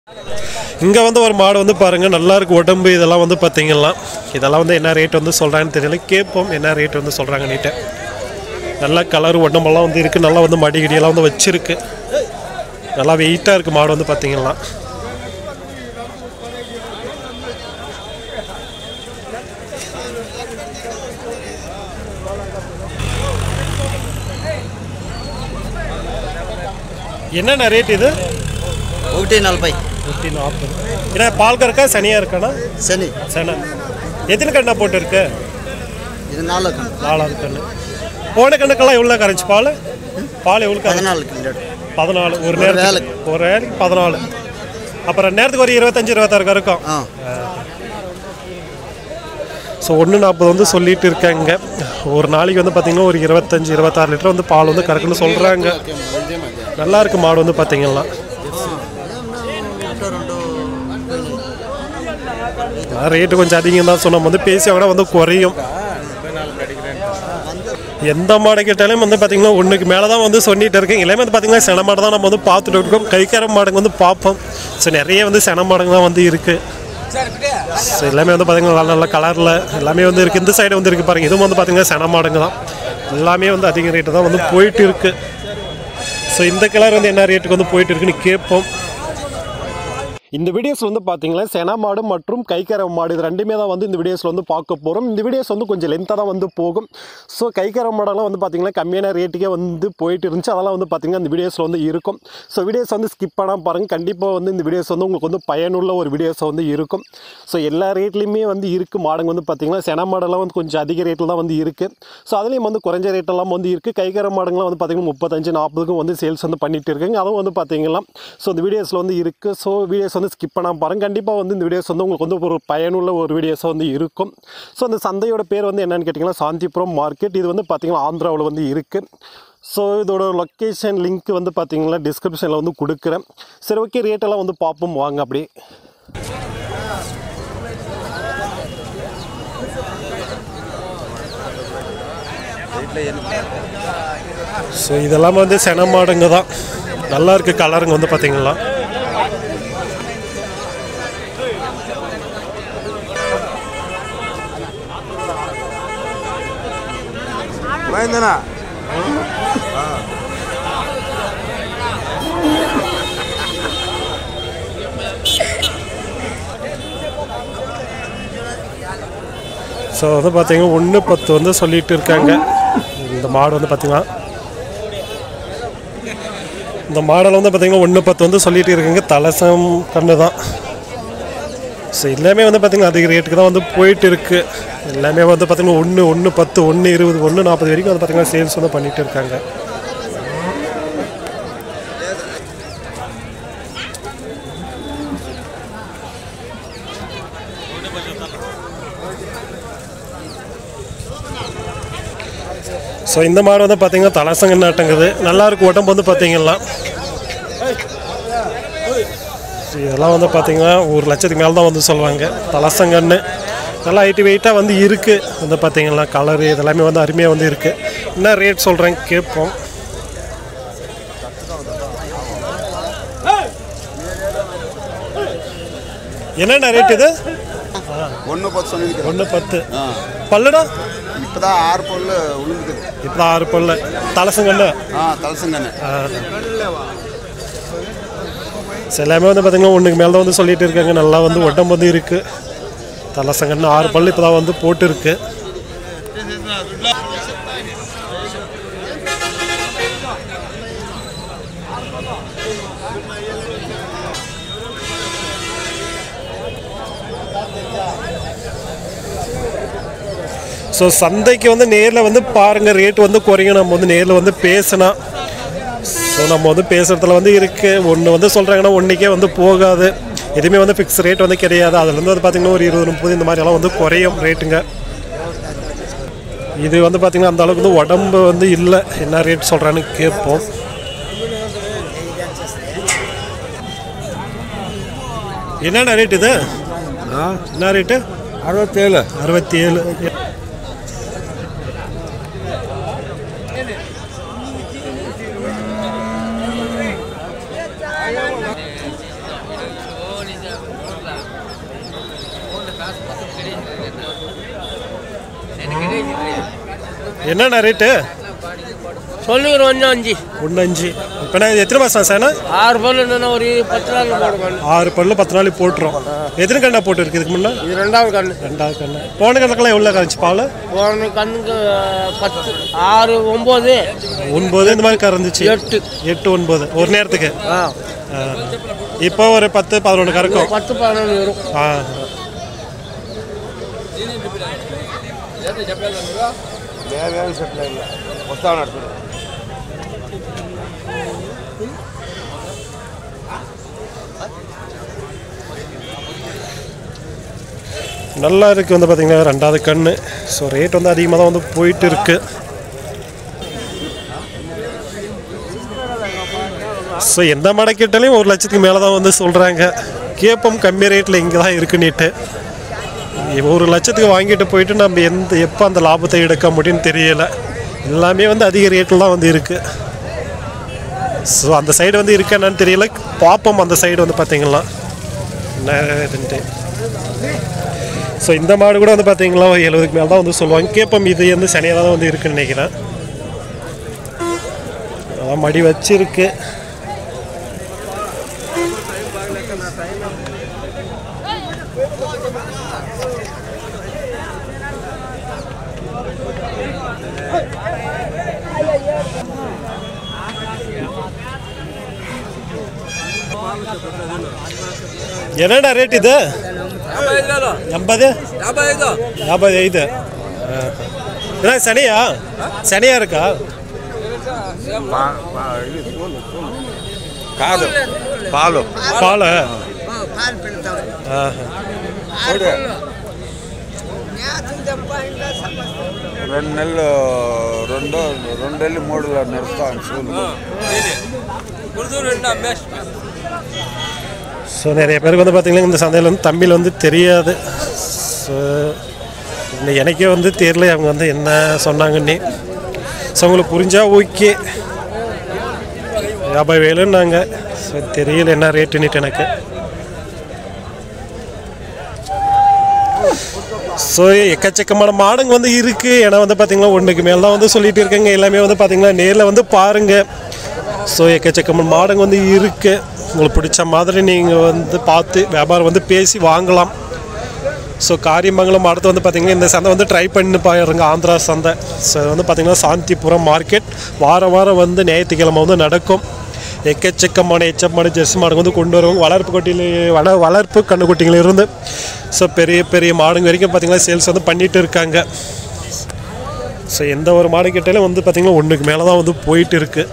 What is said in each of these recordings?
இங்கே வந்து ஒரு மாடு வந்து பாருங்கள் நல்லா இருக்கு உடம்பு இதெல்லாம் வந்து பார்த்தீங்கன்னா இதெல்லாம் வந்து என்ன ரேட் வந்து சொல்கிறாங்கன்னு தெரியல கேட்போம் என்ன ரேட் வந்து சொல்கிறாங்க நீட்ட நல்லா கலர் உடம்பெல்லாம் வந்து இருக்குது நல்லா வந்து மடி கிடியெல்லாம் வந்து வச்சிருக்கு நல்லா வெயிட்டாக இருக்குது மாடு வந்து பார்த்தீங்கன்னா என்னென்ன ரேட் இது ఒకటి నలభై நூற்றி நாற்பது ஏன்னா பால் கறக்கா சனியாக இருக்கானா శని சனை எத்தனை கண்ணா போட்டுருக்கு ఇది నాలుగు కన్నా நாலாவது கண்ணு போன கண்ணுக்கெல்லாம் எவ்வளோ கரைச்சி பால் பால் எவ்வளோ கரை పద్నాలుగు లీటర్ பதினாலு ஒரு ஒரு நேரத்துக்கு வேலைக்கு. ஒரு வேலைக்கு பதினாலு அப்புறம் நேரத்துக்கு ஒரு இருபத்தஞ்சி இருபத்தாறு கறக்கும் ఆ, ஸோ ஒன்று நாற்பது வந்து சொல்லிட்டு இருக்காங்க ஒரு நாளைக்கு வந்து பார்த்தீங்கன்னா ஒரு இருபத்தஞ்சி இருபத்தாறு லிட்டர் வந்து பால் வந்து கறக்குன்னு சொல்கிறாங்க நல்லா இருக்கு மாடு வந்து பார்த்தீங்கன்னா ரேட்டு கொஞ்சம் அதிகம் தான் சொன்னோம் வந்து பேசி விட வந்து குறையும் எந்த மாடு கேட்டாலும் வந்து பார்த்தீங்கன்னா ஒன்றுக்கு மேலே தான் வந்து சொல்லிட்டு இருக்கேன் எல்லாமே வந்து பார்த்தீங்கன்னா சென மாடு தான் நம்ம வந்து பார்த்துட்டு இருக்கோம் கைக்கார மாடுங்க வந்து பார்ப்போம் ஸோ நிறைய வந்து சென மாடுங்க தான் வந்து இருக்குது ஸோ எல்லாமே வந்து பார்த்தீங்கன்னா நல்ல நல்ல கலரில் எல்லாமே வந்து இருக்குது இந்த சைடு வந்து இருக்குது பாருங்கள் இதுவும் வந்து பார்த்தீங்கன்னா சென மாடுங்க தான் எல்லாமே வந்து அதிக ரேட்டு தான் வந்து போயிட்டு இருக்குது ஸோ இந்த கலர் வந்து என்ன ரேட்டுக்கு வந்து போயிட்டு இருக்குன்னு கேட்போம் இந்த வீடியோஸ் வந்து பார்த்தீங்கன்னா சென மாடு மற்றும் கைக்கரை மாடு இது ரெண்டுமே தான் வந்து இந்த வீடியோஸில் வந்து பார்க்க போகிறோம் இந்த வீடியோஸ் வந்து கொஞ்சம் லென்த்தாக தான் வந்து போகும் ஸோ கைக்கரை மாடெல்லாம் வந்து பார்த்தீங்கன்னா கம்மியான ரேட்டுக்கே வந்து போயிட்டு இருந்துச்சு அதெல்லாம் வந்து பார்த்தீங்கன்னா இந்த வீடியோஸில் வந்து இருக்கும் ஸோ வீடியோஸ் வந்து ஸ்கிப் பண்ணாமல் பாருங்கள் கண்டிப்பாக வந்து இந்த வீடியோஸ் வந்து உங்களுக்கு வந்து பயனுள்ள ஒரு வீடியோஸ் வந்து இருக்கும் ஸோ எல்லா ரேட்லேயுமே வந்து இருக்குது மாடுங்க வந்து பார்த்தீங்கன்னா சென மாடெல்லாம் வந்து கொஞ்சம் அதிக ரேட்டில் தான் வந்து இருக்குது ஸோ அதுலேயும் வந்து குறைஞ்ச ரேட்டெல்லாம் வந்து இருக்குது கைக்கரை மாடுங்களாம் வந்து பார்த்தீங்கன்னா முப்பத்தஞ்சு நாற்பதுக்கும் வந்து சேல்ஸ் வந்து பண்ணிட்டு இருக்காங்க அதுவும் வந்து பார்த்தீங்கன்னா ஸோ இந்த வீடியோஸில் வந்து இருக்குது ஸோ வீடியோஸ் வந்து ஸ்கிப் பண்ணாமல் பாருங்கள் கண்டிப்பாக வந்து இந்த வீடியோஸ் வந்து உங்களுக்கு வந்து ஒரு பயனுள்ள ஒரு வீடியோஸ் வந்து இருக்கும் ஸோ அந்த சந்தையோட பேர் வந்து என்னன்னு கேட்டிங்கன்னா சாந்திபுரம் மார்க்கெட் இது வந்து பார்த்தீங்கன்னா ஆந்திராவில் வந்து இருக்குது ஸோ இதோட லொக்கேஷன் லிங்க் வந்து பார்த்தீங்கன்னா டிஸ்கிரிப்ஷனில் வந்து கொடுக்குறேன் சரி ஓகே ரேட்டெல்லாம் வந்து பார்ப்போம் வாங்க அப்படியே ஸோ இதெல்லாம் வந்து சென மாடுங்க தான் நல்லா இருக்கு கலருங்க வந்து பார்த்தீங்களா పోయిందనా ஸோ வந்து பார்த்தீங்கன்னா ஒன்று பத்து வந்து சொல்லிட்டு இருக்காங்க இந்த மாடு வந்து பார்த்தீங்கன்னா இந்த மாடல் வந்து பார்த்தீங்கன்னா ஒன்று பத்து வந்து சொல்லிட்டு இருக்காங்க தலசம் கண்ணு தான் ஸோ எல்லாமே வந்து பார்த்தீங்கன்னா அதிக ரேட்டுக்கு தான் வந்து போயிட்டு இருக்கு எல்லாமே வந்து பார்த்தீங்கன்னா ஒன்று ஒன்று பத்து ஒன்று இருபது ஒன்று நாற்பது வரைக்கும் வந்து பார்த்தீங்கன்னா சேல்ஸ் வந்து பண்ணிட்டு இருக்காங்க ஸோ இந்த மாடு வந்து பார்த்தீங்கன்னா தலசங்க நாட்டங்குது நல்லா இருக்கு உடம்பு வந்து பார்த்தீங்கன்னா ஸோ இதெல்லாம் வந்து பார்த்தீங்கன்னா ஒரு லட்சத்துக்கு மேலே தான் வந்து சொல்லுவாங்க தலசங்கன்னு நல்லா ஹைட்டு வெயிட்டாக வந்து இருக்குது வந்து பார்த்தீங்கன்னா கலரு இதெல்லாமே வந்து அருமையாக வந்து இருக்குது என்ன ரேட் சொல்கிறேன் கேட்போம் என்னென்ன ரேட் இது ஒன்று பத்து சொல்லியிருக்கிறேன் ஒன்று பத்து பல்லுடா இப்போதான் ஆறு பொருள் உளுந்துக்குது இப்போ ஆறு பல்லு தலசங்கன்னு ஆ தலசங்கண்ணே ஸோ எல்லாமே வந்து பார்த்தீங்கன்னா ஒன்றுக்கு மேலே தான் வந்து சொல்லிட்டு இருக்காங்க நல்லா வந்து உடம்பு வந்து இருக்குது தலசங்கன்னு ஆறு பல்லு இப்போ தான் வந்து போட்டு இருக்கு ஸோ சந்தைக்கு வந்து நேரில் வந்து பாருங்கள் ரேட் வந்து குறையும் நம்ம வந்து நேரில் வந்து பேசினா ஸோ நம்ம வந்து பேசுகிறதுல வந்து இருக்குது ஒன்று வந்து சொல்கிறாங்கன்னா ஒன்றைக்கே வந்து போகாது எதுவுமே வந்து ஃபிக்ஸ் ரேட் வந்து கிடையாது அதுலேருந்து வந்து பார்த்திங்கன்னா ஒரு இருபது முப்பது இந்த மாதிரியெல்லாம் வந்து குறையும் ரேட்டுங்க இது வந்து பார்த்திங்கன்னா அந்த அளவுக்கு வந்து உடம்பு வந்து இல்லை என்ன ரேட் சொல்கிறான்னு கேட்போம் என்னென்ன ரேட் இது என்ன ரேட்டு அறுபத்தேழு அறுபத்தி ஏழு என்னண்ணா ரேட்டு சொல்லுகிறோம் ஒன்று அஞ்சு ஒன்று அஞ்சு இப்போ நான் எத்தனை மாதம் சேனா ஆறு பல்லு என்னன்னா ஒரு பத்து நாள் போடுங்க ஆறு பல்லு பத்து நாளைக்கு போட்டுரும் எத்தனை கண்ணா போட்டு இருக்கு இதுக்கு முன்னே இது ரெண்டாவது கண்ணு ரெண்டாவது கண்ணு போன கணக்கெல்லாம் எவ்வளோ கரைச்சி பால் போன கண்ணுக்கு பத்து ஆறு ஒம்பது ஒன்பது இந்த மாதிரி கறந்துச்சு எட்டு எட்டு ஒன்பது ஒரு நேரத்துக்கு ஆ ஆ. இப்போ ஒரு பத்து பதினொன்று கறக்கும் பத்து பதினொன்று வரும் ஆ நல்லா இருக்குது வந்து பார்த்தீங்கன்னா ரெண்டாவது கண்ணு ஸோ ரேட் வந்து அதிகமாக தான் வந்து போயிட்டு இருக்கு ஸோ எந்த மடை கேட்டாலையும் ஒரு லட்சத்துக்கு மேலே தான் வந்து சொல்கிறாங்க கேப்பம் கம்மி ரேட்டில் இங்கே தான் இருக்குன்னுட்டு ஒரு லட்சத்துக்கு வாங்கிட்டு போயிட்டு நம்ம எந்த எப்போ அந்த லாபத்தை எடுக்க முடியும்னு தெரியல எல்லாமே வந்து அதிக ரேட்டில் தான் வந்து இருக்குது ஸோ அந்த சைடு வந்து இருக்கா என்னன்னு தெரியல பார்ப்போம் அந்த சைடு வந்து பார்த்தீங்களா என்ன இதுன்ட்டு ஸோ இந்த மாடு கூட வந்து பார்த்தீங்களா எழுபதுக்கு மேலே தான் வந்து சொல்லுவாங்க கேப்பம் இது வந்து சனியாக தான் வந்து இருக்குன்னு நினைக்கிறேன் அதான் மடி வச்சிருக்கு என்னடா ರೇಟ್ ಇದು ಎಂಬದು ಎಂಬದು ಐದು என்ன சனியா சனியா இருக்கா కాదు పాలు பால் రెండు నెలలు రెండో రెండేళ్ళు మూడు నడుస్తాను స్కూల్ ஸோ நிறைய பேருக்கு வந்து பார்த்தீங்கன்னா இந்த சந்தையில் வந்து தமிழ் வந்து தெரியாது ஸோ இந்த எனக்கே வந்து தெரியல அவங்க வந்து என்ன சொன்னாங்கன்னு ஸோ உங்களுக்கு புரிஞ்சா ஓகே வியாபாரம் வேலுன்னாங்க ஸோ தெரியல என்ன ரேட்டுன்னுட்டு எனக்கு ஸோ எக்கச்சக்கமான மாடுங்க வந்து இருக்குது ஏன்னா வந்து பார்த்தீங்கன்னா ஒன்றுக்கு மேலே தான் வந்து சொல்லிட்டு இருக்காங்க எல்லாமே வந்து பார்த்தீங்கன்னா நேரில் வந்து பாருங்கள் ஸோ எக்கச்சக்கமான மாடுங்க வந்து இருக்குது உங்களுக்கு பிடிச்ச மாதிரி நீங்கள் வந்து பார்த்து வியாபாரம் வந்து பேசி வாங்கலாம் ஸோ காரியமங்கலம் அடுத்து வந்து பார்த்திங்கன்னா இந்த சந்தை வந்து ட்ரை பண்ணி பாருங்க ஆந்திரா சந்தை ஸோ இது வந்து பார்த்திங்கன்னா சாந்திபுரம் மார்க்கெட் வாரம் வாரம் வந்து ஞாயிற்றுக்கிழமை வந்து நடக்கும் எக்கச்சக்கமான எச்சமான ஜெர்சி மாடுங்க வந்து கொண்டு வருவாங்க வளர்ப்பு கொட்டியில் வள வளர்ப்பு கண்ணுக்குட்டிகள் இருந்து ஸோ பெரிய பெரிய மாடுங்க வரைக்கும் பார்த்திங்கன்னா சேல்ஸ் வந்து பண்ணிட்டு இருக்காங்க ஸோ எந்த ஒரு மாடு கிட்டாலும் வந்து பார்த்திங்கன்னா ஒன்றுக்கு மேலே தான் வந்து போயிட்டு இருக்குது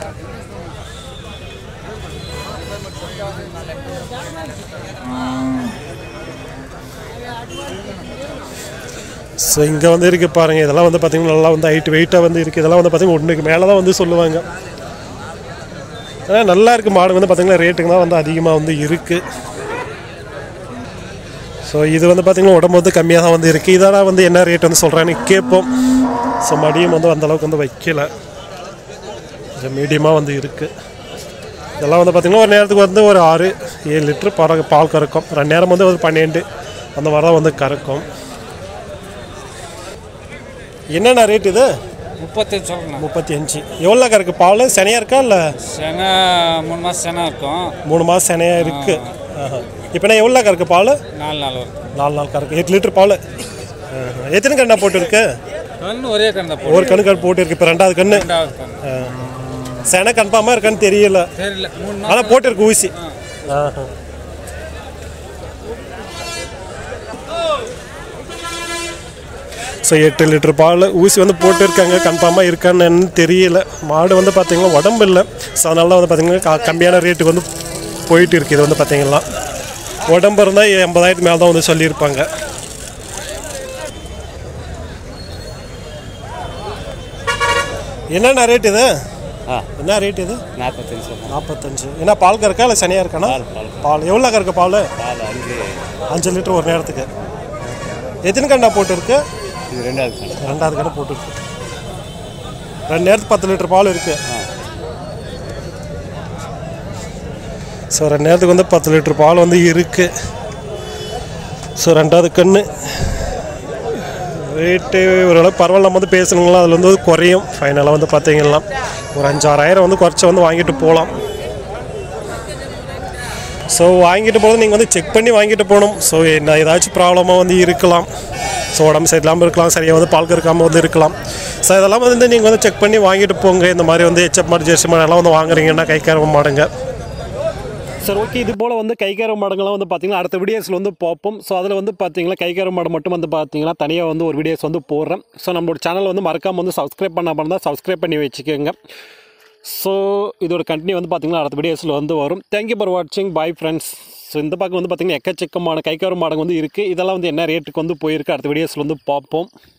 ஸோ இங்கே வந்து இருக்குது பாருங்கள் இதெல்லாம் வந்து பார்த்திங்கன்னா நல்லா வந்து ஹைட் வெயிட்டாக வந்து இருக்குது இதெல்லாம் வந்து பார்த்திங்கன்னா ஒன்றுக்கு மேலே தான் வந்து சொல்லுவாங்க ஆனால் நல்லா இருக்குது மாடு வந்து பார்த்திங்கன்னா ரேட்டுங்க தான் வந்து அதிகமாக வந்து இருக்குது ஸோ இது வந்து பார்த்திங்கன்னா உடம்பு வந்து கம்மியாக தான் வந்து இருக்குது இதெல்லாம் வந்து என்ன ரேட் வந்து சொல்கிறான்னு கேட்போம் ஸோ மடியும் வந்து அந்த அளவுக்கு வந்து வைக்கல கொஞ்சம் மீடியமாக வந்து இருக்குது இதெல்லாம் வந்து பார்த்திங்கன்னா ஒரு நேரத்துக்கு வந்து ஒரு ஆறு ஏழு லிட்டர் பால் பால் கறக்கும் ரெண்டு நேரம் வந்து ஒரு பன்னெண்டு அந்த மாதிரி தான் வந்து கறக்கும் என்னென்ன ரேட் இது முப்பத்தஞ்சு சொல்லணும் முப்பத்தி அஞ்சு எவ்வளோ கறக்கு பால் சனையாக இருக்கா இல்லை செனை மூணு மாதம் செனை இருக்கும் மூணு மாதம் சனையாக இருக்குது இப்போ நான் எவ்வளோ கறக்கு பால் நாலு நாள் வரும் நாலு நாள் கறக்கு எட்டு லிட்டர் பால் எத்தனை கண்ணா போட்டுருக்கு கண்ணு ஒரே கண்ணு தான் ஒரு கண்ணு கண் போட்டுருக்கு இப்போ ரெண்டாவது கண்ணு ரெண்டாவது கண்ணு செனை கன்ஃபார்மாக இருக்கான்னு தெரியல தெரியல மூணு நாள் ஆனால் போட்டிருக்கு ஊசி ஆஹா. ஸோ எட்டு லிட்டர் பால் ஊசி வந்து போட்டிருக்காங்க கன்ஃபார்மாக இருக்கான்னு என்னன்னு தெரியல மாடு வந்து பார்த்தீங்கன்னா உடம்பு இல்லை ஸோ அதனால தான் வந்து பார்த்தீங்கன்னா க- கம்மியான ரேட்டுக்கு வந்து போயிட்டு இருக்கு இது வந்து பார்த்தீங்கன்னா உடம்பு இருந்தால் எண்பதாயிரத்து மேலே தான் வந்து சொல்லியிருப்பாங்க என்னென்ன ரேட் இது என்ன ரேட் இது நாற்பத்தஞ்சு சொல்லணும் நாற்பத்தஞ்சு என்ன பால் கறக்கா இல்லை சனியாக இருக்கானா பால் எவ்வளோ கறக்க பால் பால் அஞ்சு அஞ்சு லிட்டர் ஒரு நேரத்துக்கு எத்தனை கண்டா போட்டுருக்கு இது ரெண்டாவது கண்ணு ரெண்டாவது கடை போட்டுருக்கு ரெண்டு நேரத்துக்கு பத்து லிட்டர் பால் இருக்கு ஸோ ரெண்டு நேரத்துக்கு வந்து பத்து லிட்டர் பால் வந்து இருக்கு ஸோ ரெண்டாவது கன்று ரேட்டு ஓரளவுக்கு பரவாயில்ல நம்ம வந்து பேசணுங்களா அதில் வந்து குறையும் ஃபைனலாக வந்து பார்த்தீங்கன்னா ஒரு அஞ்சாறாயிரம் வந்து குறைச்சி வந்து வாங்கிட்டு போகலாம் ஸோ வாங்கிட்டு போகிறது நீங்கள் வந்து செக் பண்ணி வாங்கிட்டு போகணும் ஸோ என்ன ஏதாச்சும் ப்ராப்ளமாக வந்து இருக்கலாம் ஸோ உடம்பு சரியில்லாமல் இருக்கலாம் சரியாக வந்து பால் கறக்காமல் வந்து இருக்கலாம் ஸோ இதெல்லாம் வந்து நீங்கள் வந்து செக் பண்ணி வாங்கிட்டு போங்க இந்த மாதிரி வந்து ஹெச்எப் மாடு ஜெர்சி மாடு எல்லாம் வந்து வாங்குறீங்கன்னா கைக்கார மாடுங்க சரி ஓகே இது போல் வந்து கைக்கார மாடுங்கள்லாம் வந்து பார்த்தீங்கன்னா அடுத்த வீடியோஸில் வந்து பார்ப்போம் ஸோ அதில் வந்து பார்த்தீங்கன்னா கைக்கார மாடு மட்டும் வந்து பார்த்தீங்கன்னா தனியாக வந்து ஒரு வீடியோஸ் வந்து போடுறேன் ஸோ நம்மளோட சேனல் வந்து மறக்காமல் வந்து சப்ஸ்கிரைப் பண்ண பண்ணால் சப்ஸ்கிரைப் பண்ணி வச்சுக்கோங்க ஸோ இதோட கண்டினியூ வந்து பார்த்தீங்கன்னா அடுத்த வீடியோஸில் வந்து வரும் தேங்க்யூ ஃபார் வாட்சிங் பாய் ஃப்ரெண்ட்ஸ் ஸோ இந்த பக்கம் வந்து பார்த்தீங்கன்னா எக்கச்சக்கமான கைக்கார மாடுங்க வந்து இருக்குது இதெல்லாம் வந்து என்ன ரேட்டுக்கு வந்து போயிருக்கு அடுத்த வீடியோஸில் வந்து பார்ப்போம்